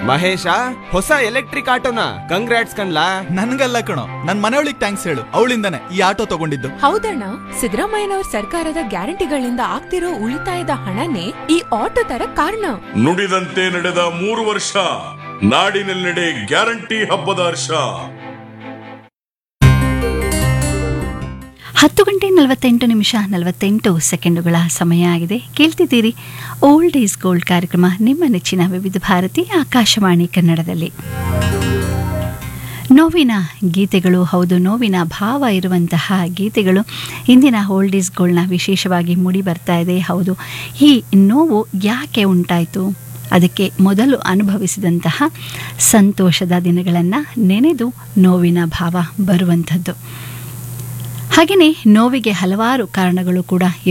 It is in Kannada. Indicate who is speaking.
Speaker 1: ಮಹೇಶ ಹೊಸ ಎಲೆಕ್ಟ್ರಿಕ್ ಆಟೋನ ಕಂಗ್ರಾಟ್ಸ್ ಕಣ್ಲಾ
Speaker 2: ನನ್ಗಲ್ಲ ಕಣೋ ನನ್ ಮನೆಯೊಳಿಗೆ ಥ್ಯಾಂಕ್ಸ್ ಹೇಳು ಅವಳಿಂದಾನೆ ಈ ಆಟೋ ತಗೊಂಡಿದ್ದು
Speaker 3: ಹೌದಣ್ಣ ಸಿದ್ದರಾಮಯ್ಯನವ್ರ ಸರ್ಕಾರದ ಗ್ಯಾರಂಟಿಗಳಿಂದ ಆಗ್ತಿರೋ ಉಳಿತಾಯದ ಹಣನೇ ಈ ಆಟೋ ತರ ಕಾರಣ
Speaker 4: ನುಡಿದಂತೆ ನಡೆದ ಮೂರು ವರ್ಷ ನಾಡಿನೆಲ್ಲೆಡೆ ಗ್ಯಾರಂಟಿ ಹಬ್ಬದ ಹರ್ಷ
Speaker 5: ಹತ್ತು ಗಂಟೆ ನಲವತ್ತೆಂಟು ನಿಮಿಷ ನಲವತ್ತೆಂಟು ಸೆಕೆಂಡುಗಳ ಸಮಯ ಆಗಿದೆ ಕೇಳ್ತಿದ್ದೀರಿ ಓಲ್ಡ್ ಈಸ್ ಗೋಲ್ಡ್ ಕಾರ್ಯಕ್ರಮ ನಿಮ್ಮ ನೆಚ್ಚಿನ ವಿವಿಧ ಭಾರತಿ ಆಕಾಶವಾಣಿ ಕನ್ನಡದಲ್ಲಿ ನೋವಿನ ಗೀತೆಗಳು ಹೌದು ನೋವಿನ ಭಾವ ಇರುವಂತಹ ಗೀತೆಗಳು ಇಂದಿನ ಓಲ್ಡ್ ಈಸ್ ಗೋಲ್ಡ್ನ ವಿಶೇಷವಾಗಿ ಮೂಡಿ ಬರ್ತಾ ಇದೆ ಹೌದು ಈ ನೋವು ಯಾಕೆ ಉಂಟಾಯಿತು ಅದಕ್ಕೆ ಮೊದಲು ಅನುಭವಿಸಿದಂತಹ ಸಂತೋಷದ ದಿನಗಳನ್ನು ನೆನೆದು ನೋವಿನ ಭಾವ ಬರುವಂಥದ್ದು ಹಾಗೆಯೇ ನೋವಿಗೆ ಹಲವಾರು ಕಾರಣಗಳು ಕೂಡ